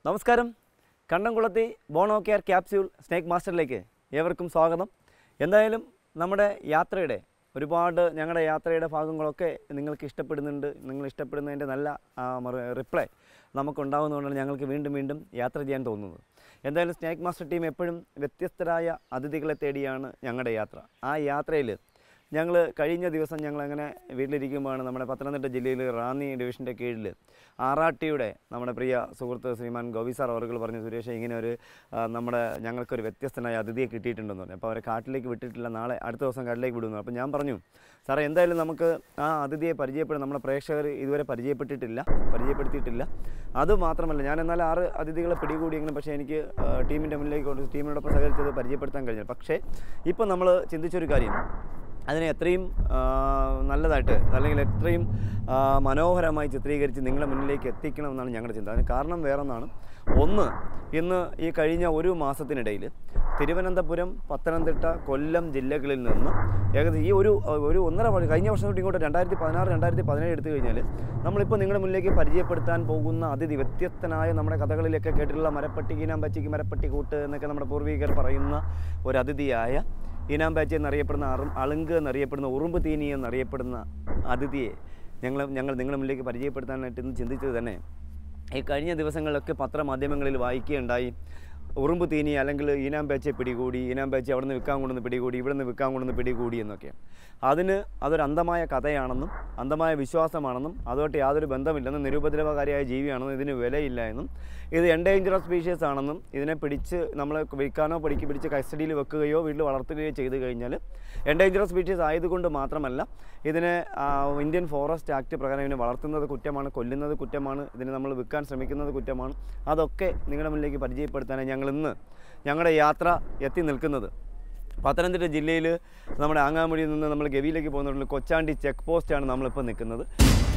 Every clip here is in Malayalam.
നമസ്കാരം കണ്ണംകുളത്തി ബോണോ കെയർ ക്യാപ്സ്യൂൾ സ്നേക്ക് മാസ്റ്ററിലേക്ക് ഏവർക്കും സ്വാഗതം എന്തായാലും നമ്മുടെ യാത്രയുടെ ഒരുപാട് ഞങ്ങളുടെ യാത്രയുടെ ഭാഗങ്ങളൊക്കെ നിങ്ങൾക്ക് ഇഷ്ടപ്പെടുന്നുണ്ട് നിങ്ങൾ ഇഷ്ടപ്പെടുന്നതിൻ്റെ നല്ല റിപ്ലൈ നമുക്കുണ്ടാകുന്നതുകൊണ്ടാണ് ഞങ്ങൾക്ക് വീണ്ടും വീണ്ടും യാത്ര ചെയ്യാൻ തോന്നുന്നത് എന്തായാലും സ്നേക്ക് മാസ്റ്റർ ടീം എപ്പോഴും വ്യത്യസ്തരായ അതിഥികളെ തേടിയാണ് ഞങ്ങളുടെ യാത്ര ആ യാത്രയിൽ ഞങ്ങൾ കഴിഞ്ഞ ദിവസം ഞങ്ങൾ അങ്ങനെ വീട്ടിലിരിക്കുമ്പോഴാണ് നമ്മുടെ പത്തനംതിട്ട ജില്ലയിൽ റാന്നി ഡിവിഷൻ്റെ കീഴിൽ ആറാട്ടിയുടെ നമ്മുടെ പ്രിയ സുഹൃത്ത് ശ്രീമാൻ ഗോപി സാർ അവർക്ക് പറഞ്ഞു സുരേഷ് ഇങ്ങനെ ഒരു ആ, നമ്മുടെ ഞങ്ങൾക്കൊരു വ്യത്യസ്തനായ അതിഥിയെ കിട്ടിയിട്ടുണ്ടെന്ന് പറഞ്ഞു അപ്പോൾ അവരെ കാട്ടിലേക്ക് വിട്ടിട്ടില്ല നാളെ അടുത്ത ദിവസം കാട്ടിലേക്ക് വിടുന്നു അപ്പോൾ ഞാൻ പറഞ്ഞു സാറേ എന്തായാലും നമുക്ക് ആ അതിഥിയെ പരിചയപ്പെടാൻ നമ്മുടെ പ്രേക്ഷകർ ഇതുവരെ പരിചയപ്പെട്ടിട്ടില്ല പരിചയപ്പെടുത്തിയിട്ടില്ല അത് മാത്രമല്ല ഞാൻ എന്നാൽ ആറ് അതിഥികളെ പിടികൂടിയെങ്കിലും പക്ഷേ എനിക്ക് ആ, ടീമിൻ്റെ മുന്നിലേക്ക് കൊണ്ട് ടീമിനോടൊപ്പം സഹകരിച്ചത് പരിചയപ്പെടുത്താൻ കഴിഞ്ഞു പക്ഷേ ഇപ്പം നമ്മൾ ചിന്തിച്ചൊരു കാര്യം അതിനെ എത്രയും ആ, നല്ലതായിട്ട് അല്ലെങ്കിൽ എത്രയും ആ, മനോഹരമായി ചിത്രീകരിച്ച് നിങ്ങളുടെ മുന്നിലേക്ക് എത്തിക്കണമെന്നാണ് ഞങ്ങളുടെ ചിന്ത അതിന് കാരണം വേറൊന്നാണ് ഒന്ന് ഇന്ന് ഈ കഴിഞ്ഞ ഒരു മാസത്തിനിടയിൽ തിരുവനന്തപുരം പത്തനംതിട്ട കൊല്ലം ജില്ലകളിൽ നിന്ന് ഏകദേശം ഈ ഒരു ഒരു ഒന്നര വർഷം കഴിഞ്ഞ വർഷം തൊട്ട് ഇങ്ങോട്ട് രണ്ടായിരത്തി പതിനാറ് രണ്ടായിരത്തി പതിനേഴ് എടുത്തു കഴിഞ്ഞാൽ നമ്മളിപ്പോൾ നിങ്ങളുടെ മുന്നിലേക്ക് പരിചയപ്പെടുത്താൻ പോകുന്ന അതിഥി വ്യത്യസ്തനായ നമ്മുടെ കഥകളിലൊക്കെ കേട്ടിട്ടുള്ള മരപ്പട്ടി ഈനാം പച്ചിക്ക് മരപ്പട്ടി കൂട്ട് എന്നൊക്കെ നമ്മുടെ പൂർവികർ പറയുന്ന ഒരു അതിഥിയായ ഈനാം പാച്ചി എന്നറിയപ്പെടുന്ന അറും അളുങ്ക് എന്നറിയപ്പെടുന്ന ഉറുമ്പ് തീനി എന്നറിയപ്പെടുന്ന അതിഥിയെ ഞങ്ങൾ ഞങ്ങൾ നിങ്ങളുടെ മുന്നിലേക്ക് പരിചയപ്പെടുത്താനായിട്ട് ഇന്ന് ചിന്തിച്ചത് തന്നെ ഈ കഴിഞ്ഞ ദിവസങ്ങളിലൊക്കെ പത്രമാധ്യമങ്ങളിൽ വായിക്കുകയുണ്ടായി ഉറുമ്പ് തീനി അല്ലെങ്കിൽ ഈനാം പേച്ചെ പിടികൂടി ഈനാം പേച്ചെ അവിടെ നിന്ന് വിൽക്കാൻ കൊണ്ടുവന്ന് പിടികൂടി ഇവിടെ നിന്ന് വിൽക്കാൻ കൊണ്ടുവന്ന് പിടികൂടി എന്നൊക്കെ അതിന് അതൊരു അന്ധമായ കഥയാണെന്നും അന്ധമായ വിശ്വാസമാണെന്നും അതുമായിട്ട് യാതൊരു ബന്ധമില്ലെന്നും നിരുപദ്രവകാരിയായ ജീവിയാണെന്നും ഇതിന് വിലയില്ല എന്നും ഇത് എൻഡേഞ്ചറസ് സ്പീഷ്യസ് ആണെന്നും ഇതിനെ പിടിച്ച് നമ്മൾ വിൽക്കാനോ പിടിക്ക് പിടിച്ച് കസ്റ്റഡിയിൽ വെക്കുകയോ വീട്ടിൽ വളർത്തുകയോ ചെയ്തു കഴിഞ്ഞാൽ എൻഡേഞ്ചറസ് സ്പീഷ്യസ് ആയതുകൊണ്ട് മാത്രമല്ല ഇതിനെ ആ, ഇന്ത്യൻ ഫോറസ്റ്റ് ആക്ട് പ്രകാരം ഇതിനെ വളർത്തുന്നത് കുറ്റമാണ് കൊല്ലുന്നത് കുറ്റമാണ് ഇതിനെ നമ്മൾ വിൽക്കാൻ ശ്രമിക്കുന്നത് കുറ്റമാണ് അതൊക്കെ നിങ്ങളുടെ മുന്നിലേക്ക് പരിചയപ്പെടുത്താനായി ഞങ്ങൾ ഇന്ന് ഞങ്ങളുടെ യാത്ര എത്തി നിൽക്കുന്നത് പത്തനംതിട്ട ജില്ലയിൽ നമ്മുടെ ആങ്ങാമുടിയിൽ നിന്ന് നമ്മൾ ഗവിയിലേക്ക് പോകുന്നതിൽ കൊച്ചാണ്ടി ചെക്ക് പോസ്റ്റാണ് നമ്മളിപ്പോൾ നിൽക്കുന്നത്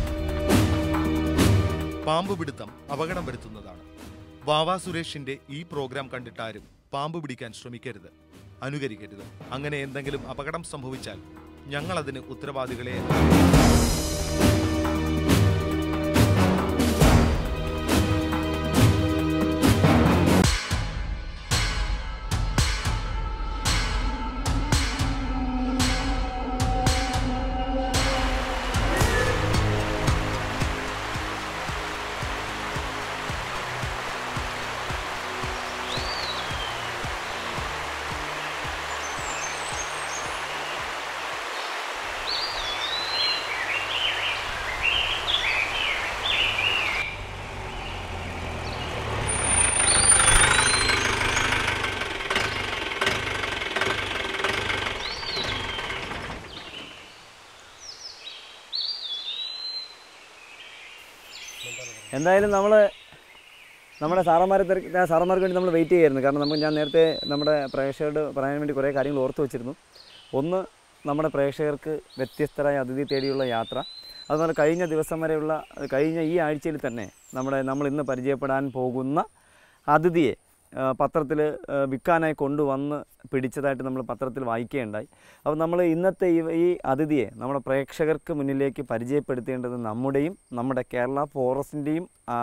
പാമ്പ് പിടുത്തം അപകടം വരുത്തുന്നതാണ് വാവാ സുരേഷിന്റെ ഈ പ്രോഗ്രാം കണ്ടിട്ടാരും പാമ്പ് പിടിക്കാൻ ശ്രമിക്കരുത് അനുകരിക്കരുത് അങ്ങനെ എന്തെങ്കിലും അപകടം സംഭവിച്ചാൽ ഞങ്ങൾ അതിന് ഉത്തരവാദികളെ എന്തായാലും നമ്മൾ നമ്മുടെ സാറന്മാരെ തിരക്കി ആ സാറന്മാർക്ക് വേണ്ടി നമ്മൾ വെയിറ്റ് ചെയ്യായിരുന്നു കാരണം നമുക്ക് ഞാൻ നേരത്തെ നമ്മുടെ പ്രേക്ഷകരോട് പറയാൻ വേണ്ടി കുറേ കാര്യങ്ങൾ ഓർത്ത് വെച്ചിരുന്നു ഒന്ന് നമ്മുടെ പ്രേക്ഷകർക്ക് വ്യത്യസ്തരായ അതിഥി തേടിയുള്ള യാത്ര അതുപോലെ കഴിഞ്ഞ ദിവസം വരെയുള്ള കഴിഞ്ഞ ഈ ആഴ്ചയിൽ തന്നെ നമ്മുടെ നമ്മൾ ഇന്ന് പരിചയപ്പെടാൻ പോകുന്ന അതിഥിയെ പത്രത്തിൽ വിൽക്കാനായി കൊണ്ടുവന്ന് പിടിച്ചതായിട്ട് നമ്മൾ പത്രത്തിൽ വായിക്കുകയുണ്ടായി അപ്പോൾ നമ്മൾ ഇന്നത്തെ ഈ ഈ അതിഥിയെ നമ്മുടെ പ്രേക്ഷകർക്ക് മുന്നിലേക്ക് പരിചയപ്പെടുത്തേണ്ടത് നമ്മുടെയും നമ്മുടെ കേരള ഫോറസ്റ്റിൻ്റെയും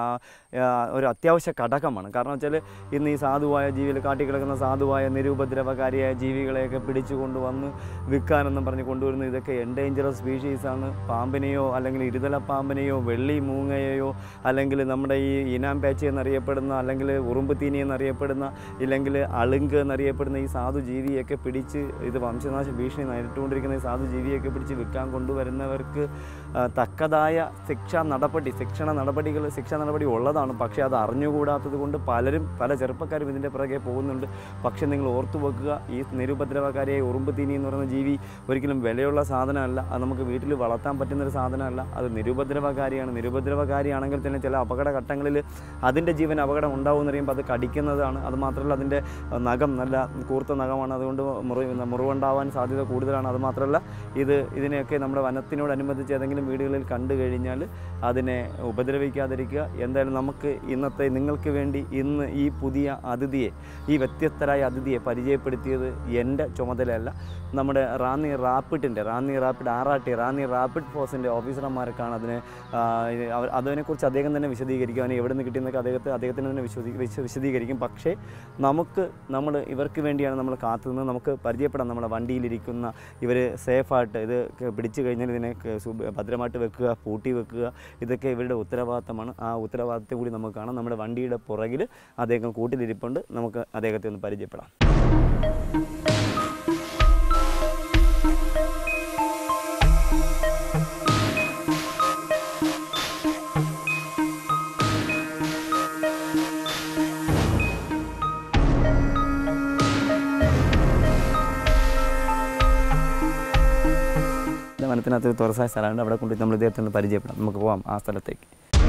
ഒരു അത്യാവശ്യ ഘടകമാണ് കാരണം വെച്ചാൽ ഇന്ന് ഈ സാധുവായ ജീവികൾ കാട്ടിക്കിടക്കുന്ന സാധുവായ നിരുപദ്രവകാരിയായ ജീവികളെയൊക്കെ പിടിച്ചു കൊണ്ടുവന്ന് വിൽക്കാനെന്നും പറഞ്ഞ് കൊണ്ടുവരുന്നത് ഇതൊക്കെ എൻഡേഞ്ചറസ് സ്പീഷീസാണ് പാമ്പിനെയോ അല്ലെങ്കിൽ ഇരുതല പാമ്പിനെയോ വെള്ളി മൂങ്ങയെയോ അല്ലെങ്കിൽ നമ്മുടെ ഈ ഇനാം പാച്ചി എന്നറിയപ്പെടുന്ന അല്ലെങ്കിൽ ഉറുമ്പ് തീനി എന്നറിയപ്പെടുന്ന ഇല്ലെങ്കിൽ അളുങ്ക് എന്നറിയപ്പെടുന്ന ഈ സാധു ജീവിയൊക്കെ പിടിച്ച് ഇത് വംശനാശ ഭീഷണി നേരിട്ടുകൊണ്ടിരിക്കുന്ന ഈ സാധു ജീവിയൊക്കെ പിടിച്ച് വിൽക്കാൻ കൊണ്ടുവരുന്നവർക്ക് ആ, തക്കതായ ശിക്ഷാ നടപടി ശിക്ഷണ നടപടികൾ ശിക്ഷാ നടപടി ഉള്ളതാണ് പക്ഷേ അത് അറിഞ്ഞുകൂടാത്തത് കൊണ്ട് പലരും പല ചെറുപ്പക്കാരും ഇതിൻ്റെ പിറകെ പോകുന്നുണ്ട് പക്ഷേ നിങ്ങൾ ഓർത്തു വെക്കുക ഈ നിരുപദ്രവകാരിയായ ഉറുമ്പ് തീനി എന്ന് പറയുന്ന ജീവി ഒരിക്കലും വിലയുള്ള സാധനമല്ല അത് നമുക്ക് വീട്ടിൽ വളർത്താൻ പറ്റുന്ന ഒരു സാധനമല്ല അത് നിരുപദ്രവകാരിയാണ് നിരുപദ്രവകാരിയാണെങ്കിൽ തന്നെ ചില അപകടഘട്ടങ്ങളിൽ അതിൻ്റെ ജീവൻ അപകടം ഉണ്ടാവുമെന്ന് പറയുമ്പോൾ അത് കടിക്കുന്നതാണ് അത് മാത്രമല്ല അതിൻ്റെ നഖം നല്ല കൂർത്ത നഖമാണ് അതുകൊണ്ട് മുറിവ് മുറിവുണ്ടാവാൻ സാധ്യത കൂടുതലാണ് അതുമാത്രമല്ല ഇത് ഇതിനെയൊക്കെ നമ്മുടെ വനത്തിനോടനുബന്ധിച്ച് ഏതെങ്കിലും വീടുകളിൽ കണ്ടു കഴിഞ്ഞാൽ അതിനെ ഉപദ്രവിക്കാതിരിക്കുക എന്തായാലും നമുക്ക് ഇന്നത്തെ നിങ്ങൾക്ക് വേണ്ടി ഇന്ന് ഈ പുതിയ അതിഥിയെ ഈ വ്യത്യസ്തരായ അതിഥിയെ പരിചയപ്പെടുത്തിയത് എൻ്റെ ചുമതലയല്ല നമ്മുടെ റാന്നി റാപ്പിഡിൻ്റെ റാന്നി റാപ്പിഡ് ആറാട്ടി റാന്നി റാപ്പിഡ് ഫോഴ്സിൻ്റെ ഓഫീസർമാർക്കാണ് അതിനെ ആ, ഇത് അവർ അതിനെക്കുറിച്ച് അദ്ദേഹം തന്നെ വിശദീകരിക്കും അവന് എവിടെ നിന്ന് കിട്ടിയെന്നൊക്കെ അദ്ദേഹത്തെ അദ്ദേഹത്തിന് തന്നെ വിശദീ വിശ- വിശദീകരിക്കും പക്ഷേ നമുക്ക് നമ്മൾ ഇവർക്ക് വേണ്ടിയാണ് നമ്മൾ കാത്തുനിന്ന് നമുക്ക് പരിചയപ്പെടാം നമ്മുടെ വണ്ടിയിലിരിക്കുന്ന ഇവർ സേഫായിട്ട് ഇത് ക- പിടിച്ചു കഴിഞ്ഞാൽ ഇതിനെ ക- സു- ഭദ്രമായിട്ട് വെക്കുക പൂട്ടി വെക്കുക ഇതൊക്കെ ഇവരുടെ ഉത്തരവാദിത്തമാണ് ആ ഉത്തരവാദിത്തം കൂടി നമുക്ക് കാണാം നമ്മുടെ വണ്ടിയുടെ പുറകിൽ അദ്ദേഹം കൂട്ടിലിരിപ്പുണ്ട് നമുക്ക് അദ്ദേഹത്തെ ഒന്ന് പരിചയപ്പെടാം ഇത് വനത്തിനകത്ത് ഒരു തുറസായ സ്ഥലമുണ്ട് അവിടെ കൊണ്ട് നമ്മൾ ഇദ്ദേഹത്തെ ഒന്ന് പരിചയപ്പെടാം നമുക്ക് പോവാം ആ സ്ഥലത്തേക്ക്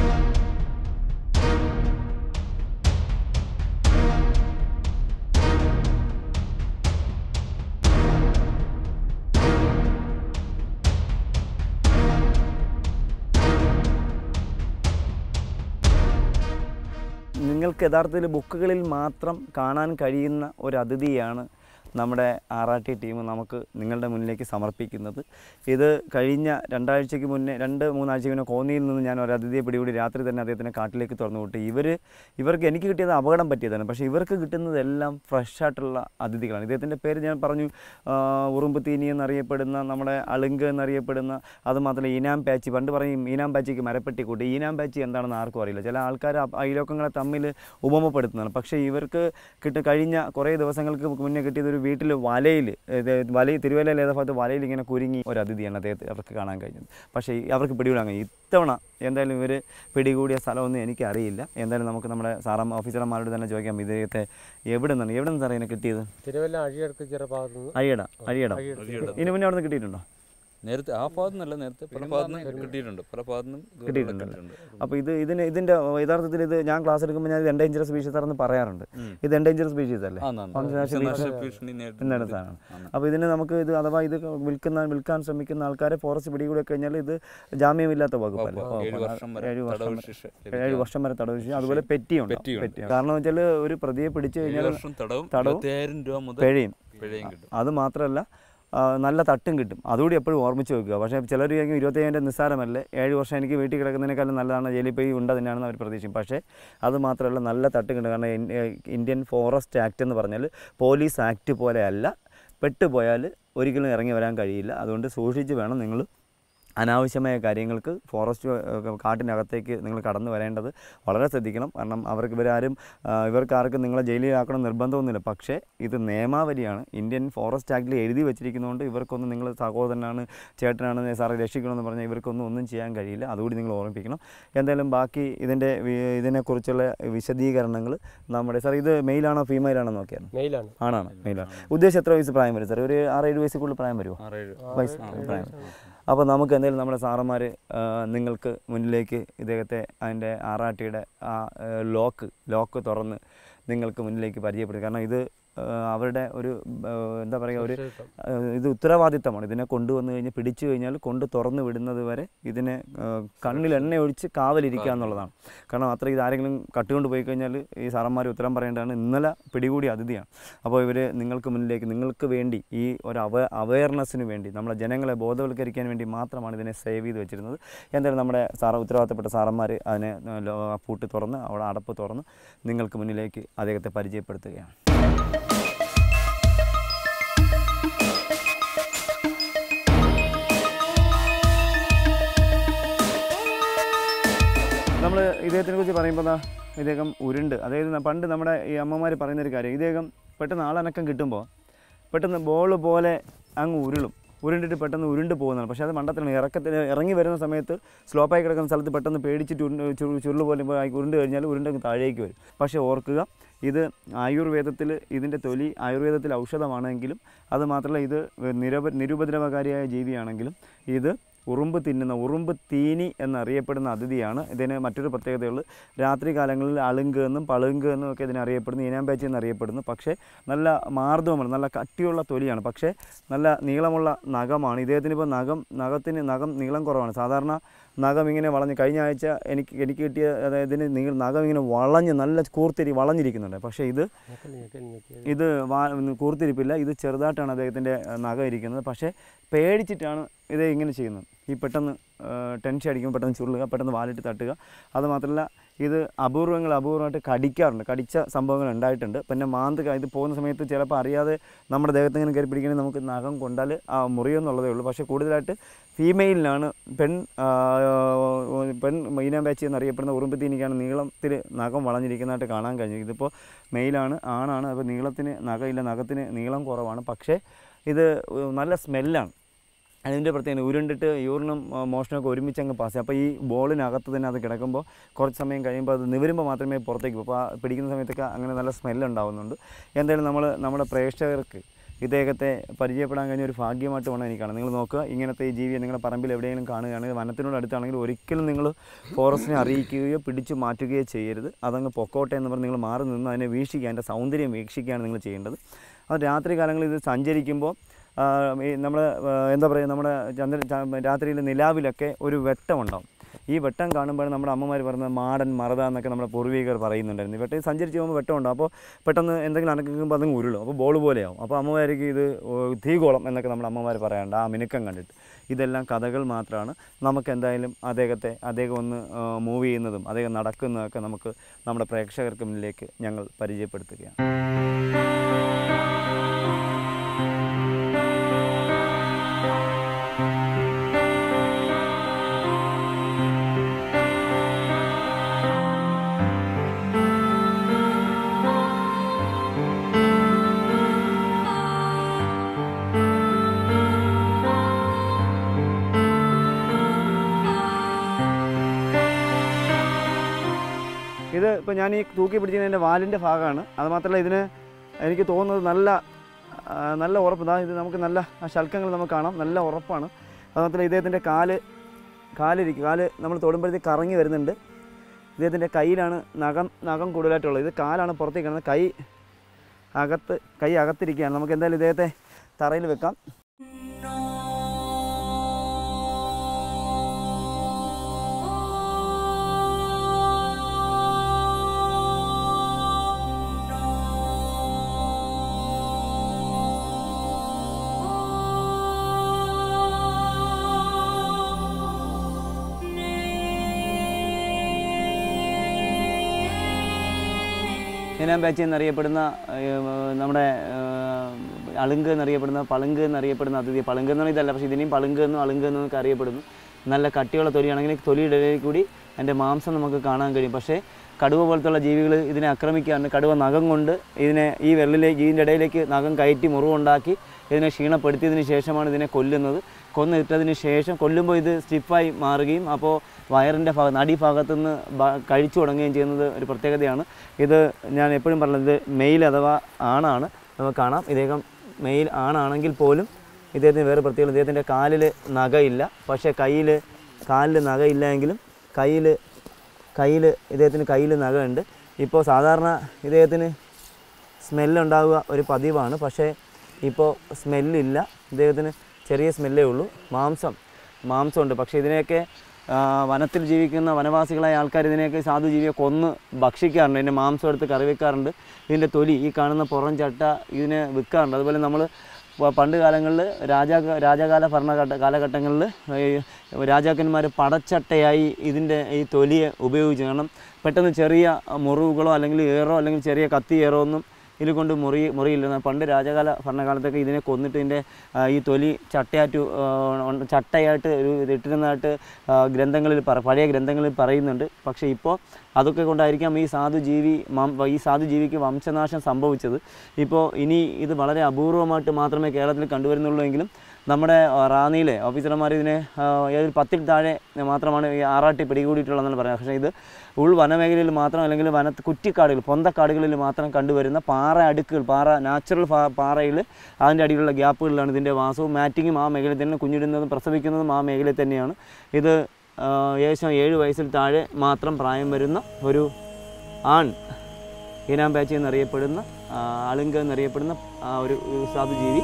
നിങ്ങൾക്ക് യഥാർത്ഥത്തിൽ ബുക്കുകളിൽ മാത്രം കാണാൻ കഴിയുന്ന ഒരു അതിഥിയാണ് നമ്മുടെ ആറാട്ടി ടീം നമുക്ക് നിങ്ങളുടെ മുന്നിലേക്ക് സമർപ്പിക്കുന്നത് ഇത് കഴിഞ്ഞ രണ്ടാഴ്ചയ്ക്ക് മുന്നേ രണ്ട് മൂന്നാഴ്ചയ്ക്ക് മുന്നേ കോന്നിയിൽ നിന്ന് ഞാൻ ഒരു അതിഥിയെ പിടികൂടി രാത്രി തന്നെ അദ്ദേഹത്തിനെ കാട്ടിലേക്ക് തുറന്നു വിട്ടു ഇവർ ഇവർക്ക് എനിക്ക് കിട്ടിയത് അപകടം പറ്റിയതാണ് പക്ഷേ ഇവർക്ക് കിട്ടുന്നതെല്ലാം ഫ്രഷ് ആയിട്ടുള്ള അതിഥികളാണ് ഇദ്ദേഹത്തിൻ്റെ പേര് ഞാൻ പറഞ്ഞു ആ, ഉറുമ്പുതീനി എന്നറിയപ്പെടുന്ന നമ്മുടെ അളുങ്ക് എന്നറിയപ്പെടുന്ന അതുമാത്രമല്ല ഈനാം പാച്ചി പണ്ട് പറയും ഈനാം പാച്ചിക്ക് മരപ്പെട്ടി കൂട്ടി ഈനാം പാച്ചി എന്താണെന്ന് ആർക്കും അറിയില്ല ചില ആൾക്കാർ അപ- അയലോക്കങ്ങളെ തമ്മിൽ ഉപമപ്പെടുത്തുന്നതാണ് പക്ഷേ ഇവർക്ക് കിട്ട കഴിഞ്ഞ കുറേ ദിവസങ്ങൾക്ക് മുന്നേ കിട്ടിയത് ഒരു വീട്ടിൽ വലയിൽ വല തിരുവല്ലയിൽ ഏതാ ഭാഗത്ത് വലയിൽ ഇങ്ങനെ കുരുങ്ങി ഒരു അതിഥിയാണ് അദ്ദേഹത്തെ അവർക്ക് കാണാൻ കഴിഞ്ഞത് പക്ഷേ ഈ- അവർക്ക് പിടികൂടാൻ കഴിഞ്ഞു ഇത്തവണ എന്തായാലും ഇവർ പിടികൂടിയ സ്ഥലമൊന്നും എനിക്കറിയില്ല എന്തായാലും നമുക്ക് നമ്മുടെ സാറമ്മ ഓഫീസർമാരോട് തന്നെ ചോദിക്കാം ഇദ്ദേഹത്തെ എവിടെ നിന്നാണ് എവിടെ നിന്ന് സാറേ ഇതിനെ കിട്ടിയത് തിരുവല്ല അഴിയടക്ക് ചിറ ഭാഗത്ത് നിന്ന് അയ്യട അയ്യട അഴിയടക്ക് ഇതിന് മുന്നേ അവിടെ നിന്ന് കിട്ടിയിട്ടുണ്ടോ നേരത്തെ ആ ഭാഗത്തു നിന്നല്ല നേരത്തെ പല ഭാഗത്തു നിന്ന് കിട്ടിയിട്ടുണ്ട് പല ഭാഗത്തു നിന്നും ഇതുപോലെ കിട്ടിയിട്ടുണ്ടല്ലേ? കിട്ടിയിട്ടുണ്ട്. അപ്പോൾ ഇത് ഇതിന് ഇതിൻ്റെ യഥാർത്ഥത്തിൽ ഇത് ഞാൻ ക്ലാസ് എടുക്കുമ്പോൾ ഞാൻ ഇത് എൻഡേഞ്ചർ സ്പീഷീസ് ആണെന്ന് പറയാറുണ്ട് ഉം. ഇത് എൻഡേഞ്ചർ സ്പീഷീസ് അല്ലേ ആന്ന് ആന്ന്. കോൺസെൻട്രേഷൻ നാശ ഭീഷണി നേരിട്ട് എന്താണ് സാധനം അപ്പോൾ ഇതിന് നമുക്ക് ഇത് അഥവാ ഇത് വിൽക്കുന്ന വിൽക്കാൻ ശ്രമിക്കുന്ന ആൾക്കാരെ ഫോറസ്റ്റ് പിടികൂടി കഴിഞ്ഞാൽ ഇത് ജാമ്യമില്ലാത്ത വകുപ്പല്ലേ വകുപ്പ്. ഏഴ് വകുപ്പാണ്. വർഷം വരെ ഏഴ് വർഷം തടവ് വരെ- ശിക്ഷ ഏഴ് ലഭിക്കാം. വർഷം വരെ തടവ് ശിക്ഷ അതുപോലെ പെറ്റിയുണ്ട് പെറ്റിയുണ്ട്. കാരണം വെച്ചാൽ ഒരു പ്രതിയെ പിടിച്ചു ഏഴ് കഴിഞ്ഞാൽ വർഷം തടവും തടവും ഇരുപത്തിയായിരം രൂപ മുതൽ പിഴയും പിഴയും കിട്ടും അത് മാത്രമല്ല ആ, നല്ല തട്ടും കിട്ടും അതുകൂടി എപ്പോഴും ഓർമ്മിച്ച് വെക്കുക പക്ഷേ ചിലർ ചോദിക്കും ഇരുപത്തയ്യായിരം നിസ്സാരമല്ലേ ഏഴ് വർഷം എനിക്ക് വീട്ടിൽ കിടക്കുന്നതിനേക്കാളും നല്ലതാണ് ജയിലിൽ പോയി ഉണ്ട് തന്നെയാണെന്ന് അവർ പ്രതീക്ഷിക്കും പക്ഷേ അത് മാത്രമല്ല നല്ല തട്ടും കിട്ടും കാരണം ഇൻ- ഏ, ഇന്ത്യൻ ഫോറസ്റ്റ് ആക്ട് എന്ന് പറഞ്ഞാൽ പോലീസ് ആക്ട് പോലെയല്ല പെട്ടുപോയാൽ ഒരിക്കലും ഇറങ്ങി വരാൻ കഴിയില്ല അതുകൊണ്ട് സൂക്ഷിച്ച് വേണം നിങ്ങൾ അനാവശ്യമായ കാര്യങ്ങൾക്ക് ഫോറസ്റ്റ് ഏഹ്, കാട്ടിനകത്തേക്ക് നിങ്ങൾ കടന്നു വരേണ്ടത് വളരെ ശ്രദ്ധിക്കണം കാരണം അവർക്ക് ഇവരാരും ആ, ഇവർക്ക് ആർക്കും നിങ്ങളെ ജയിലിലാക്കണം നിർബന്ധമൊന്നുമില്ല പക്ഷേ ഇത് നിയമാവലിയാണ് ഇന്ത്യൻ ഫോറസ്റ്റ് ആക്ടിൽ എഴുതി വെച്ചിരിക്കുന്നതുകൊണ്ട് ഇവർക്കൊന്നും നിങ്ങൾ സഹോദരനാണ് ചേട്ടനാണ് സാറെ രക്ഷിക്കണമെന്ന് പറഞ്ഞാൽ ഇവർക്കൊന്നും ഒന്നും ചെയ്യാൻ കഴിയില്ല അതുകൂടി നിങ്ങൾ ഓർമ്മിപ്പിക്കണം എന്തായാലും ബാക്കി ഇതിൻ്റെ വി- ഇതിനെക്കുറിച്ചുള്ള വിശദീകരണങ്ങൾ നമ്മുടെ സാർ ഇത് മെയിലാണോ ഫീമെയിലാണോ നോക്കിയാണ് മെയിലാണ് ആണാണ് മെയിലാണ് ഉദ്ദേശം എത്ര വയസ്സ് പ്രായം വരും സാർ ഒരു ആറേഴ് വയസ്സിൽ പ്രായം വരുമോ ആറേഴ് വയസ്സ് പ്രായം അപ്പോൾ നമുക്ക് എന്തായാലും നമ്മുടെ സാറന്മാർ നിങ്ങൾക്ക് മുന്നിലേക്ക് ഇദ്ദേഹത്തെ അതിൻ്റെ ആറാട്ടിയുടെ ആ ഏഹ്, ലോക്ക് ലോക്ക് തുറന്ന് നിങ്ങൾക്ക് മുന്നിലേക്ക് പരിചയപ്പെടും കാരണം ഇത് ഏഹ്, അവരുടെ ഒരു ഏഹ്, എന്താ പറയുക ഒരു ഏഹ്, ഇത് ഉത്തരവാദിത്തമാണ് ഇതിനെ കൊണ്ടുവന്നു കഴിഞ്ഞ് പിടിച്ചു കഴിഞ്ഞാൽ കൊണ്ട് തുറന്നു വിടുന്നത് വരെ ഇതിനെ ഏഹ്, കണ്ണിൽ എണ്ണ ഒഴിച്ച് കാവലിരിക്കുക എന്നുള്ളതാണ് കാരണം അത്ര ഇത് ആരെങ്കിലും കട്ടുകൊണ്ട് പോയി കഴിഞ്ഞാൽ ഈ സാറന്മാർ ഉത്തരം പറയേണ്ടതാണ് ഇന്നലെ പിടികൂടിയ അതിഥിയാണ് അപ്പോൾ ഇവർ നിങ്ങൾക്ക് മുന്നിലേക്ക് നിങ്ങൾക്ക് വേണ്ടി ഈ ഒരു അവ അവയർനെസ്സിന് വേണ്ടി നമ്മളെ ജനങ്ങളെ ബോധവൽക്കരിക്കാൻ വേണ്ടി മാത്രമാണ് ഇതിനെ സേവ് ചെയ്ത് വെച്ചിരുന്നത് എന്തായാലും നമ്മുടെ സാറ ഉത്തരവാദിത്തപ്പെട്ട സാറന്മാർ അതിനെ ലോ- പൂട്ട് തുറന്ന് അവിടെ അടപ്പ് തുറന്ന് നിങ്ങൾക്ക് മുന്നിലേക്ക് അദ്ദേഹത്തെ പരിചയപ്പെടുത്തുകയാണ് നമ്മൾ ഇദ്ദേഹത്തിനെ കുറിച്ച് പറയുമ്പോൾ ദാ ഇദ്ദേഹം ഉരുണ്ട് അതായത് ന- പണ്ട് നമ്മുടെ ഈ അമ്മമാർ പറയുന്നൊരു കാര്യം ഇദ്ദേഹം പെട്ടെന്ന് ആളനക്കം കിട്ടുമ്പോൾ പെട്ടെന്ന് ബോൾ പോലെ അങ്ങ് ഉരുളും ഉരുണ്ടിട്ട് പെട്ടെന്ന് ഉരുണ്ട് പോകുന്നതാണ് പക്ഷേ അത് മണ്ടത്തിലാണ് ഇറക്കത്തിന് ഇറങ്ങി വരുന്ന സമയത്ത് സ്ലോപ്പായി കിടക്കുന്ന സ്ഥലത്ത് പെട്ടെന്ന് പേടിച്ചിട്ട് ഉരുണ്ട് ചു- ചുരുള് പോലെ ഇപ്പൊ ആയി ഉരുണ്ട് കഴിഞ്ഞാൽ ഉരുണ്ടങ്ങ് താഴേക്ക് വരും പക്ഷേ ഓർക്കുക ഇത് ആയുർവേദത്തിൽ ഇതിൻ്റെ തൊലി ആയുർവേദത്തിൽ ഔഷധമാണെങ്കിലും അത് മാത്രമല്ല ഇത് നിരവ നിരുപദ്രവകാരിയായ ജീവിയാണെങ്കിലും ഇത് ഉറുമ്പ് തിന്നുന്ന ഉറുമ്പ് തീനി എന്നറിയപ്പെടുന്ന അതിഥിയാണ് ഇതിന് മറ്റൊരു പ്രത്യേകതയുള്ളത് രാത്രി കാലങ്ങളിൽ അളുങ്ക് എന്നും പളുങ്ക് എന്നും ഒക്കെ ഇതിനെ അറിയപ്പെടുന്നു ഈനാമ്പാച്ചി എന്നറിയപ്പെടുന്നു പക്ഷേ നല്ല മാർദ്ദവമാണ് നല്ല കട്ടിയുള്ള തൊലിയാണ് പക്ഷേ നല്ല നീളമുള്ള നഖമാണ് ഇദ്ദേഹത്തിന് ഇപ്പോൾ നഖം നഖത്തിന് നഖം നീളം കുറവാണ് സാധാരണ നഖം ഇങ്ങനെ വളഞ്ഞ് കഴിഞ്ഞ ആഴ്ച എനിക്ക് എനിക്ക് കിട്ടിയ അതായത് ഇതിന് നീ നഖം ഇങ്ങനെ വളഞ്ഞ് നല്ല കൂർത്തിരി വളഞ്ഞിരിക്കുന്നുണ്ട് പക്ഷേ ഇത് ഇത് വാ കൂർത്തിരിപ്പില്ല ഇത് ചെറുതായിട്ടാണ് അദ്ദേഹത്തിൻ്റെ നഖം ഇരിക്കുന്നത് പക്ഷേ പേടിച്ചിട്ടാണ് ഇത് ഇങ്ങനെ ചെയ്യുന്നത് ഈ പെട്ടെന്ന് ടെൻഷൻ അടിക്കുമ്പോൾ പെട്ടെന്ന് ചുരുളുക പെട്ടെന്ന് വാലിട്ട് തട്ടുക അതുമാത്രമല്ല ഇത് അപൂർവങ്ങൾ അപൂർവമായിട്ട് കടിക്കാറുണ്ട് കടിച്ച സംഭവങ്ങൾ ഉണ്ടായിട്ടുണ്ട് പിന്നെ മാന്ത് ക- ഇത് പോകുന്ന സമയത്ത് ചിലപ്പോൾ അറിയാതെ നമ്മുടെ ദേഹത്ത് ഇങ്ങനെ കയറി പിടിക്കണമെങ്കിൽ നമുക്ക് നഖം കൊണ്ടാൽ ആ മുറിയെന്നുള്ളതേ ഉള്ളൂ പക്ഷേ കൂടുതലായിട്ട് ഫീമെയിലിനാണ് പെൺ ആ, പെൺ മൈനാ ബാച്ചി എന്നറിയപ്പെടുന്ന ഉറുമ്പ് തീനിക്കാണ് നീളത്തിൽ നഖം വളഞ്ഞിരിക്കുന്നതായിട്ട് കാണാൻ കഴിഞ്ഞു ഇതിപ്പോൾ മെയിലാണ് ആണാണ് അപ്പോൾ നീളത്തിന് നഖമില്ല നഖത്തിന് നീളം കുറവാണ് പക്ഷേ ഇത് നല്ല സ്മെല്ലാണ് അതിൻ്റെ പ്രത്യേകത ഉരുണ്ടിട്ട് യൂറിനും ആ, മോഷണമൊക്കെ ഒരുമിച്ച് അങ്ങ് പാസ് ചെയ്യും അപ്പോൾ ഈ ബോളിനകത്ത് തന്നെ അത് കിടക്കുമ്പോൾ കുറച്ച് സമയം കഴിയുമ്പോൾ അത് നിവരുമ്പോൾ മാത്രമേ പുറത്തേക്ക് പോകും അപ്പോൾ ആ പിടിക്കുന്ന സമയത്തൊക്കെ അങ്ങനെ നല്ല സ്മെല്ല് ഉണ്ടാവുന്നുണ്ട് എന്തായാലും നമ്മൾ നമ്മുടെ പ്രേക്ഷകർക്ക് ഇദ്ദേഹത്തെ പരിചയപ്പെടാൻ കഴിഞ്ഞ ഒരു ഭാഗ്യമായിട്ട് വേണം എനിക്ക് കാണാം നിങ്ങൾ നോക്കുക ഇങ്ങനത്തെ ഈ ജീവിയെ നിങ്ങളുടെ പറമ്പിൽ എവിടെയെങ്കിലും കാണുകയാണെങ്കിൽ വനത്തിനോട് അടുത്താണെങ്കിൽ ഒരിക്കലും നിങ്ങൾ ഫോറസ്റ്റിനെ അറിയിക്കുകയോ പിടിച്ചു മാറ്റുകയോ ചെയ്യരുത് അതങ്ങ് പൊക്കോട്ടെ എന്ന് പറഞ്ഞ് നിങ്ങൾ മാറി നിന്ന് അതിനെ വീക്ഷിക്കുക അതിൻ്റെ സൗന്ദര്യം വീക്ഷിക്കുകയാണ് നിങ്ങൾ ചെയ്യേണ്ടത് അത് രാത്രി കാലങ്ങളിൽ ഇത് സഞ്ചരിക്കുമ്പോൾ നമ്മൾ എന്താ പറയുക നമ്മുടെ ചന്ദ്ര ച- രാത്രിയിൽ നിലാവിലൊക്കെ ഒരു വെട്ടമുണ്ടാവും ഈ വെട്ടം കാണുമ്പോൾ നമ്മുടെ അമ്മമാർ പറയുന്നത് മാടൻ മറത എന്നൊക്കെ നമ്മുടെ പൂർവികർ പറയുന്നുണ്ടായിരുന്നു ഈ വെട്ടം സഞ്ചരിച്ച് പോകുമ്പോൾ വെട്ടമുണ്ടാവും അപ്പോൾ പെട്ടെന്ന് എന്തെങ്കിലും അനക്കുമ്പോൾ അതങ്ങ് ഉരുളും അപ്പോൾ ബോൾ പോലെയാവും അപ്പോൾ അമ്മമാർക്ക് ഇത് ഓ, തീകോളം എന്നൊക്കെ നമ്മുടെ അമ്മമാർ പറയാറുണ്ട് ആ മിനുക്കം കണ്ടിട്ട് ഇതെല്ലാം കഥകൾ മാത്രമാണ് നമുക്ക് എന്തായാലും അദ്ദേഹത്തെ അദ്ദേഹം ഒന്ന് മൂവ് ചെയ്യുന്നതും അദ്ദേഹം നടക്കുന്നതൊക്കെ നമുക്ക് നമ്മുടെ പ്രേക്ഷകർക്ക് മുന്നിലേക്ക് ഞങ്ങൾ പരിചയപ്പെടുത്തുകയാണ് ഇത് ഇപ്പോൾ ഞാൻ ഈ തൂക്കി പിടിച്ചതിൻ്റെ വാലിൻ്റെ ഭാഗമാണ് അത് മാത്രമല്ല ഇതിന് എനിക്ക് തോന്നുന്നത് നല്ല ആ, നല്ല ഉറപ്പ് ഇതാ ഇത് നമുക്ക് നല്ല ആ ശൽക്കങ്ങൾ നമുക്ക് കാണാം നല്ല ഉറപ്പാണ് അത് മാത്രമല്ല ഇദ്ദേഹത്തിൻ്റെ കാല് കാലിരിക്കും കാല് നമ്മൾ തൊടുമ്പോഴത്തേക്ക് കറങ്ങി വരുന്നുണ്ട് ഇദ്ദേഹത്തിൻ്റെ കയ്യിലാണ് നഖം നഖം കൂടുതലായിട്ടുള്ളത് ഇത് കാലാണ് പുറത്തേക്ക് കാണുന്നത് കൈ അകത്ത് കൈ അകത്തിരിക്കുകയാണ് നമുക്ക് എന്തായാലും ഇദ്ദേഹത്തെ തറയിൽ വെക്കാം ഇനാം ബാച്ചി എന്നറിയപ്പെടുന്ന ഏഹ്, നമ്മുടെ ഏഹ്, അളുങ്ക് എന്നറിയപ്പെടുന്ന പളുങ്ക് എന്നറിയപ്പെടുന്ന അതിഥി പളുങ്ക് എന്ന് പറഞ്ഞാൽ ഇതല്ല പക്ഷേ ഇതിനെയും പളുങ്ക് എന്നും അളുങ്ക് എന്നും ഒക്കെ അറിയപ്പെടുന്നു നല്ല കട്ടിയുള്ള തൊലിയാണെങ്കിൽ തൊലിയുടെ ഇടയിൽ കൂടി അതിൻ്റെ മാംസം നമുക്ക് കാണാൻ കഴിയും പക്ഷേ കടുവ പോലത്തുള്ള ജീവികൾ ഇതിനെ ആക്രമിക്കാറുണ്ട് കടുവ നഖം കൊണ്ട് ഇതിനെ ഈ വെള്ളിലേക്ക് ഇതിൻ്റെ ഇടയിലേക്ക് നഖം കയറ്റി മുറിവുണ്ടാക്കി ഇതിനെ ക്ഷീണപ്പെടുത്തിയതിന് ശേഷമാണ് ഇതിനെ കൊല്ലുന്നത് കൊന്നിട്ടതിന് ശേഷം കൊല്ലുമ്പോൾ ഇത് സ്റ്റിഫായി മാറുകയും അപ്പോൾ വയറിൻ്റെ ഭാഗം അടിഭാഗത്തു നിന്ന് ബ- കഴിച്ചു തുടങ്ങുകയും ചെയ്യുന്നത് ഒരു പ്രത്യേകതയാണ് ഇത് ഞാൻ എപ്പോഴും പറയുന്നത് ഇത് മെയിൽ അഥവാ ആണാണ് നമുക്ക് കാണാം ഇദ്ദേഹം മെയിൽ ആണാണെങ്കിൽ പോലും ഇദ്ദേഹത്തിന് വേറെ പ്രത്യേകത ഇദ്ദേഹത്തിൻ്റെ കാലിൽ നഖയില്ല പക്ഷേ കയ്യിൽ കാലിൽ നഖയില്ല എങ്കിലും കയ്യിൽ കയ്യിൽ ഇദ്ദേഹത്തിന് കയ്യിൽ നഖമുണ്ട് ഇപ്പോൾ സാധാരണ ഇദ്ദേഹത്തിന് സ്മെല്ലുണ്ടാവുക ഒരു പതിവാണ് പക്ഷേ ഇപ്പോൾ സ്മെല്ലില്ല ഇദ്ദേഹത്തിന് ചെറിയ സ്മെല്ലേ ഉള്ളൂ മാംസം മാംസമുണ്ട് പക്ഷേ ഇതിനെയൊക്കെ ആ, വനത്തിൽ ജീവിക്കുന്ന വനവാസികളായ ആൾക്കാർ ഇതിനെയൊക്കെ സാധു ജീവിയെ കൊന്ന് ഭക്ഷിക്കാറുണ്ട് ഇതിൻ്റെ മാംസം എടുത്ത് കറി വെക്കാറുണ്ട് ഇതിൻ്റെ തൊലി ഈ കാണുന്ന പുറം ചട്ട ഇതിനെ വിൽക്കാറുണ്ട് അതുപോലെ നമ്മൾ പണ്ട് കാലങ്ങളിൽ രാജാ രാജകാല ഭരണഘട്ട കാലഘട്ടങ്ങളിൽ രാജാക്കന്മാർ പടച്ചട്ടയായി ഇതിൻ്റെ ഈ തൊലിയെ ഉപയോഗിച്ചു കാരണം പെട്ടെന്ന് ചെറിയ മുറിവുകളോ അല്ലെങ്കിൽ ഏറോ അല്ലെങ്കിൽ ചെറിയ കത്തി ഏറോ ഒന്നും ഇതിൽ കൊണ്ട് മുറി മുറിയില്ല പണ്ട് രാജകാല ഭരണകാലത്തൊക്കെ ഇതിനെ കൊന്നിട്ട് ഇതിൻ്റെ ആ, ഈ തൊലി ചട്ടയായിട്ട് ആ, ഉണ്ട് ചട്ടയായിട്ട് ഒരു ഇത് ഇട്ടിരുന്നതായിട്ട് ആ, ഗ്രന്ഥങ്ങളിൽ പറ പഴയ ഗ്രന്ഥങ്ങളിൽ പറയുന്നുണ്ട് പക്ഷേ ഇപ്പോൾ അതൊക്കെ കൊണ്ടായിരിക്കാം ഈ സാധുജീവി മം- ഈ സാധുജീവിക്ക് വംശനാശം സംഭവിച്ചത് ഇപ്പോൾ ഇനി ഇത് വളരെ അപൂർവമായിട്ട് മാത്രമേ കേരളത്തിൽ കണ്ടുവരുന്നുള്ളൂ എങ്കിലും നമ്മുടെ ആ, റാന്നിയിലെ ഓഫീസർമാർ ഇതിനെ ആ, ഏതൊരു പത്തിൽ താഴെ മാത്രമാണ് ഈ ആറാട്ടി പിടികൂടിയിട്ടുള്ളതെന്നാണ് പറയുന്നത് പക്ഷേ ഇത് ഉൾ വനമേഖലയിൽ മാത്രം അല്ലെങ്കിൽ വന കുറ്റിക്കാടുകൾ പൊന്തക്കാടുകളിൽ മാത്രം കണ്ടുവരുന്ന പാറ അടുക്കുകൾ പാറ നാച്ചുറൽ പാറയിൽ അതിൻ്റെ അടിയിലുള്ള ഗ്യാപ്പുകളിലാണ് ഇതിൻ്റെ വാസവും മാറ്റിങ്ങും ആ മേഖലയിൽ തന്നെ കുഞ്ഞിടുന്നതും പ്രസവിക്കുന്നതും ആ മേഖലയിൽ തന്നെയാണ് ഇത് ആ, ഏകദേശം ഏഴ് വയസ്സിൽ താഴെ മാത്രം പ്രായം വരുന്ന ഒരു ആൺ ഈനാമ്പാച്ചി എന്നറിയപ്പെടുന്ന ആ, അളുങ്ക എന്നറിയപ്പെടുന്ന ആ ഒരു ഒരു സാധുജീവി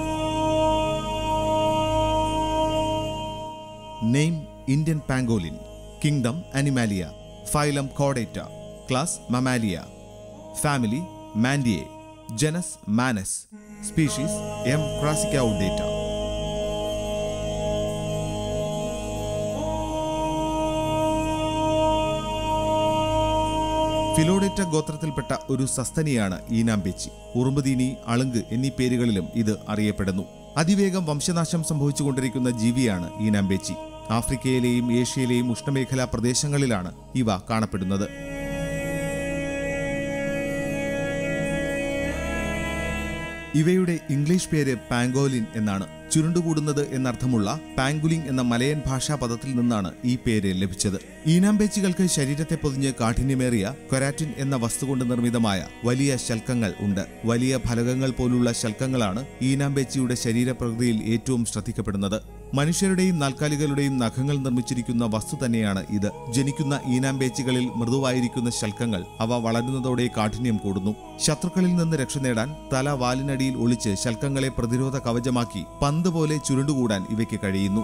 name Indian pangolin kingdom Animalia phylum കോഡേറ്റ class Mammalia family Manidae genus Manis species M crassicaudata ഫിലോഡേറ്റ ഗോത്രത്തിൽപ്പെട്ട ഒരു സസ്തനിയാണ് ഈനാമ്പേച്ചി ഉറുമ്പുതീനി അളുങ്ക് എന്നീ പേരുകളിലും ഇത് അറിയപ്പെടുന്നു അതിവേഗം വംശനാശം സംഭവിച്ചുകൊണ്ടിരിക്കുന്ന ജീവിയാണ് ഈനാമ്പേച്ചി ആഫ്രിക്കയിലെയും ഏഷ്യയിലെയും ഉഷ്ണമേഖലാ പ്രദേശങ്ങളിലാണ് ഇവ കാണപ്പെടുന്നത് ഇവയുടെ ഇംഗ്ലീഷ് പേര് പാങ്കോലിൻ എന്നാണ് ചുരുണ്ടുകൂടുന്നത് എന്നർത്ഥമുള്ള പാങ്കുലിംഗ് എന്ന മലയൻ ഭാഷാ പദത്തിൽ നിന്നാണ് ഈ പേര് ലഭിച്ചത് ഈനാമ്പേച്ചികൾക്ക് ശരീരത്തെ പൊതിഞ്ഞ് കാഠിന്യമേറിയ കൊരാറ്റിൻ എന്ന വസ്തു കൊണ്ട് നിർമ്മിതമായ വലിയ ശൽക്കങ്ങൾ ഉണ്ട് വലിയ ഫലകങ്ങൾ പോലുള്ള ശൽക്കങ്ങളാണ് ഈനാമ്പേച്ചിയുടെ ശരീരപ്രകൃതിയിൽ ഏറ്റവും ശ്രദ്ധിക്കപ്പെടുന്നത് മനുഷ്യരുടെയും നാൽക്കാലികളുടെയും നഖങ്ങൾ നിർമ്മിച്ചിരിക്കുന്ന വസ്തു തന്നെയാണ് ഇത് ജനിക്കുന്ന ഈനാമ്പേച്ചികളിൽ മൃദുവായിരിക്കുന്ന ശൽക്കങ്ങൾ അവ വളരുന്നതോടെ കാഠിന്യം കൂടുന്നു ശത്രുക്കളിൽ നിന്ന് രക്ഷ നേടാൻ തല വാലിനടിയിൽ ഒളിച്ച് ശൽക്കങ്ങളെ പ്രതിരോധ കവചമാക്കി പന്ത് പോലെ ചുരുണ്ടുകൂടാൻ ഇവയ്ക്ക് കഴിയുന്നു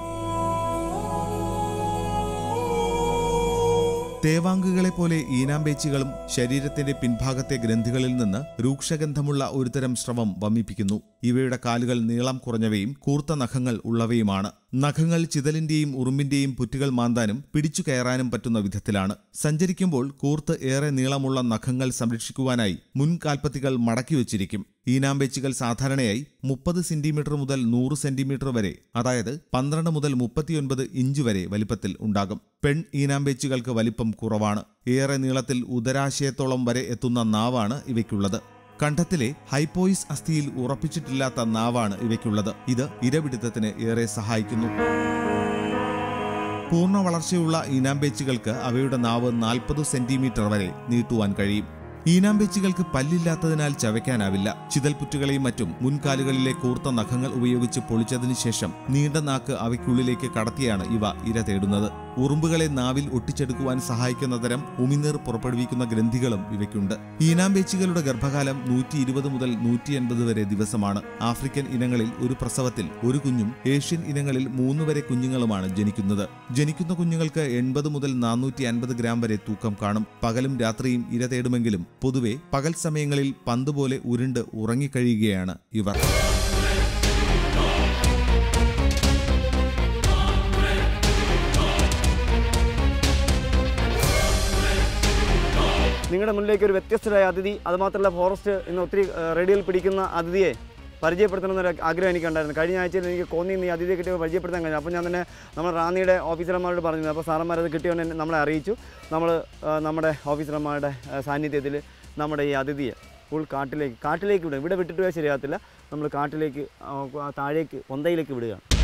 തേവാങ്കുകളെ പോലെ ഈനാമ്പേച്ചികളും ശരീരത്തിന്റെ പിൻഭാഗത്തെ ഗ്രന്ഥികളിൽ നിന്ന് രൂക്ഷഗന്ധമുള്ള ഒരുതരം സ്രവം വമിപ്പിക്കുന്നു ഇവയുടെ കാലുകൾ നീളം കുറഞ്ഞവയും കൂർത്ത നഖങ്ങൾ ഉള്ളവയുമാണ് നഖങ്ങൾ ചിതലിന്റെയും ഉറുമ്പിന്റെയും പുറ്റുകൾ മാന്താനും പിടിച്ചു കയറാനും പറ്റുന്ന വിധത്തിലാണ് സഞ്ചരിക്കുമ്പോൾ കൂർത്ത് ഏറെ നീളമുള്ള നഖങ്ങൾ സംരക്ഷിക്കുവാനായി മുൻകാൽപ്പത്തികൾ മടക്കി വച്ചിരിക്കും ഈനാമ്പേച്ചികൾ സാധാരണയായി മുപ്പത് സെന്റിമീറ്റർ മുതൽ നൂറ് സെന്റിമീറ്റർ വരെ അതായത് പന്ത്രണ്ട് മുതൽ മുപ്പത്തിയൊൻപത് ഇഞ്ച് വരെ വലിപ്പത്തിൽ ഉണ്ടാകും പെൺ ഈനാമ്പേച്ചികൾക്ക് വലിപ്പം കുറവാണ് ഏറെ നീളത്തിൽ ഉദരാശയത്തോളം വരെ എത്തുന്ന നാവാണ് ഇവയ്ക്കുള്ളത് കണ്ഠത്തിലെ ഹൈപ്പോയിസ് അസ്ഥിയിൽ ഉറപ്പിച്ചിട്ടില്ലാത്ത നാവാണ് ഇവയ്ക്കുള്ളത് ഇത് ഇരപിടുത്തത്തിന് ഏറെ സഹായിക്കുന്നു പൂർണ്ണ വളർച്ചയുള്ള ഈനാമ്പേച്ചികൾക്ക് അവയുടെ നാവ് നാൽപ്പത് സെന്റിമീറ്റർ വരെ നീട്ടുവാൻ കഴിയും ഈനാമ്പേച്ചികൾക്ക് പല്ലില്ലാത്തതിനാൽ ചവയ്ക്കാനാവില്ല ചിതൽപുറ്റുകളെയും മറ്റും മുൻകാലുകളിലെ കൂർത്ത നഖങ്ങൾ ഉപയോഗിച്ച് പൊളിച്ചതിനു ശേഷം നീണ്ട നാക്ക് അവയ്ക്കുള്ളിലേക്ക് കടത്തിയാണ് ഇവ ഇര തേടുന്നത് ഉറുമ്പുകളെ നാവിൽ ഒട്ടിച്ചെടുക്കുവാൻ സഹായിക്കുന്ന തരം ഉമിനീർ പുറപ്പെടുവിക്കുന്ന ഗ്രന്ഥികളും ഇവയ്ക്കുണ്ട് ഈനാമ്പേച്ചികളുടെ ഗർഭകാലം നൂറ്റി ഇരുപത് മുതൽ നൂറ്റി എൺപത് വരെ ദിവസമാണ് ആഫ്രിക്കൻ ഇനങ്ങളിൽ ഒരു പ്രസവത്തിൽ ഒരു കുഞ്ഞും ഏഷ്യൻ ഇനങ്ങളിൽ മൂന്ന് വരെ കുഞ്ഞുങ്ങളുമാണ് ജനിക്കുന്നത് ജനിക്കുന്ന കുഞ്ഞുങ്ങൾക്ക് എൺപത് മുതൽ നാനൂറ്റി അൻപത് ഗ്രാം വരെ തൂക്കം കാണും പകലും രാത്രിയും ഇര തേടുമെങ്കിലും പൊതുവെ പകൽ സമയങ്ങളിൽ പന്ത് പോലെ ഉരുണ്ട് ഉറങ്ങിക്കഴിയുകയാണ് ഇവർ നിങ്ങളുടെ മുന്നിലേക്ക് ഒരു വ്യത്യസ്തരായ അതിഥി അതുമാത്രമല്ല ഫോറസ്റ്റ് ഇന്ന് ഒത്തിരി ഏഹ്, റേഡിയോയിൽ പിടിക്കുന്ന അതിഥിയെ പരിചയപ്പെടുത്തണമെന്നൊരു ആഗ്രഹം എനിക്കുണ്ടായിരുന്നു കഴിഞ്ഞ ആഴ്ചയിൽ എനിക്ക് കോന്നി ഈ അതിഥിയെ കിട്ടിയപ്പോൾ പരിചയപ്പെടുത്താൻ കഴിഞ്ഞു അപ്പോൾ ഞാൻ തന്നെ നമ്മൾ റാന്നിയുടെ ഓഫീസർമാരോട് പറഞ്ഞു അപ്പോൾ സാറന്മാർ അത് കിട്ടിയവനെ നമ്മളെ അറിയിച്ചു നമ്മൾ ഏഹ്, നമ്മുടെ ഓഫീസർമാരുടെ ഏഹ്, സാന്നിധ്യത്തിൽ നമ്മുടെ ഈ അതിഥിയെ ഫുൾ കാട്ടിലേക്ക് കാട്ടിലേക്ക് വിടുക ഇവിടെ വിട്ടിട്ട് പോയാൽ ശരിയാകത്തില്ല നമ്മൾ കാട്ടിലേക്ക് ആ, താഴേക്ക് പൊന്തയിലേക്ക് വിടുകയാണ്